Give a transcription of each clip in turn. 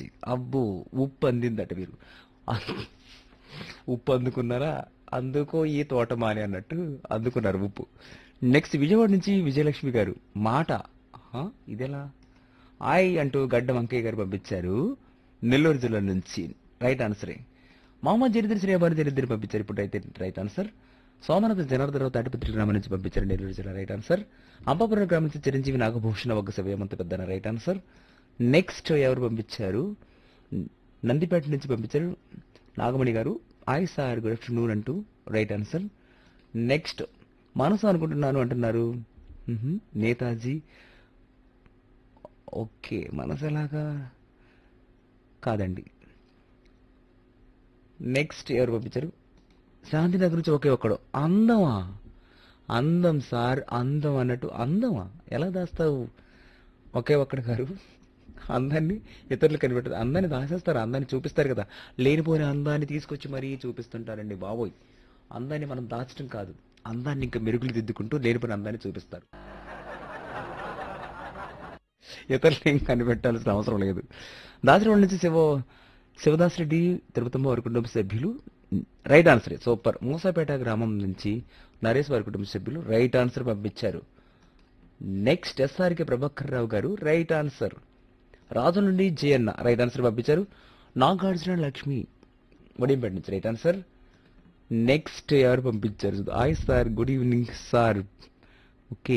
నుంచి అబ్బో ఉప్పు అందిందట మీరు ఉప్పు అందుకున్నారా అందుకో ఈ తోటమాలి అన్నట్టు అందుకున్నారు ఉప్పు నెక్స్ట్ విజయవాడ నుంచి విజయలక్ష్మి గారు మాట ఆహా, ఇదెలా ఆయ్ అంటూ గడ్డ వంకయ్య గారు పంపించారు నెల్లూరు జిల్లా నుంచి రైట్ ఆన్సరే మహమ్మద్ జరిద్ర శ్రీవారి జరిద్ర పంపించారు ఇప్పుడు అయితే రైట్ ఆన్సర్ సోమనాథ జనార్దరావు తాటిపత్రి గ్రామం నుంచి పంపించారు నెల్లూరు జిల్లా రైట్ ఆన్సర్ అంబాపురం గ్రామం నుంచి చిరంజీవి నాగభూషణ ఒక సవ్యమంత పెద్దన రైట్ ఆన్సర్ నెక్స్ట్ ఎవరు పంపించారు నందిపేట నుంచి పంపించారు Nagamani garu hi sir good afternoon అంటూ రైట్ ఆన్సర్ నెక్స్ట్ మనసు అనుకుంటున్నాను అంటున్నారు మ్హూ. నేతాజీ ఓకే మనసు ఎలాగా కాదండి నెక్స్ట్ ఎవరు పంపించారు శాంతినగర్ నుంచి ఒకే ఒక్కడు అందమా అందం సార్ అందం అన్నట్టు అందమా ఎలా దాస్తావు ఒకే ఒక్కడు గారు అందాన్ని ఇతరులు కనిపెట్టదు అందాన్ని దాచేస్తారు అందాన్ని చూపిస్తారు కదా లేనిపోయిన అందాన్ని తీసుకొచ్చి మరీ చూపిస్తుంటారండి బాబోయ్ అందాన్ని మనం దాచడం కాదు అందాన్ని ఇంకా మెరుగులు దిద్దుకుంటూ లేనిపోయిన అందాన్ని చూపిస్తారు ఇతరులు ఏం కనిపెట్టాల్సిన అవసరం లేదు దాసరి నుంచి శివ శివదాస్ రెడ్డి తిరుపతమ్మ వారి కుటుంబ సభ్యులు రైట్ ఆన్సర్ సూపర్ మూసాపేట గ్రామం నుంచి నరేష్ వారి కుటుంబ సభ్యులు రైట్ ఆన్సర్ పంపించారు next SRK Prabhakar Rao garu right answer రాజు నుండి జయన్న రైట్ ఆన్సర్ పంపించారు నాగార్జున లక్ష్మి వడింపేట నుంచి రైట్ ఆన్సర్ నెక్స్ట్ ఎవరు పంపించారు hi sir good evening sir okay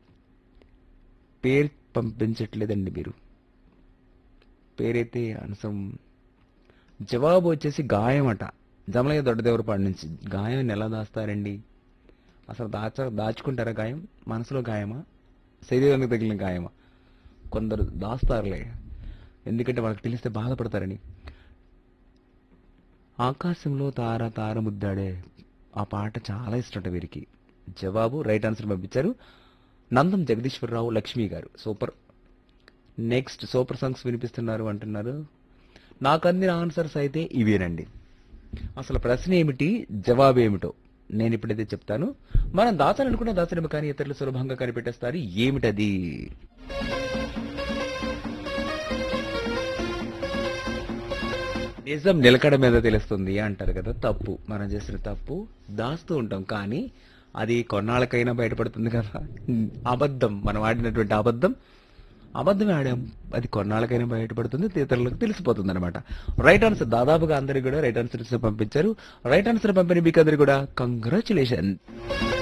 పేరు పంపించట్లేదండి మీరు పేరైతే అనసం జవాబు వచ్చేసి గాయం అట జమలయ్య దొడ్డదేవరపాడు నుంచి గాయాన్ని ఎలా దాస్తారండి అసలు దాచ దాచుకుంటారా గాయం మనసులో గాయమా శరీరానికి తగిలిన గాయమా కొందరు దాస్తారులే ఎందుకంటే వాళ్ళకి తెలిస్తే బాధపడతారని ఆకాశంలో తార తార ముద్దాడే ఆ పాట చాలా ఇష్టం వీరికి జవాబు రైట్ ఆన్సర్ పంపించారు నందం జగదీశ్వరరావు లక్ష్మి గారు సూపర్ నెక్స్ట్ సూపర్ సాంగ్స్ వినిపిస్తున్నారు అంటున్నారు నాకు అందిన ఆన్సర్స్ అయితే ఇవేనండి అసలు ప్రశ్న ఏమిటి జవాబు ఏమిటో నేను ఇప్పుడైతే చెప్తాను మనం దాచాలనుకున్న దాచడం కానీ ఇతరులు సులభంగా కనిపెట్టేస్తారు ఏమిటది నిజం నిలకడ మీద తెలుస్తుంది అంటారు కదా తప్పు మనం చేసిన తప్పు దాస్తూ ఉంటాం కానీ అది కొన్నాళ్ళకైనా బయటపడుతుంది కదా అబద్ధం మనం ఆడినటువంటి అబద్ధం అబద్ధమే ఆడాం అది కొన్నాళ్ళకైనా బయటపడుతుంది ఇతరులకు తెలిసిపోతుంది అనమాట రైట్ ఆన్సర్ దాదాపుగా అందరికి కూడా రైట్ ఆన్సర్ పంపించారు రైట్ ఆన్సర్ పంపిన మీకు అందరికి కూడా కంగ్రాచులేషన్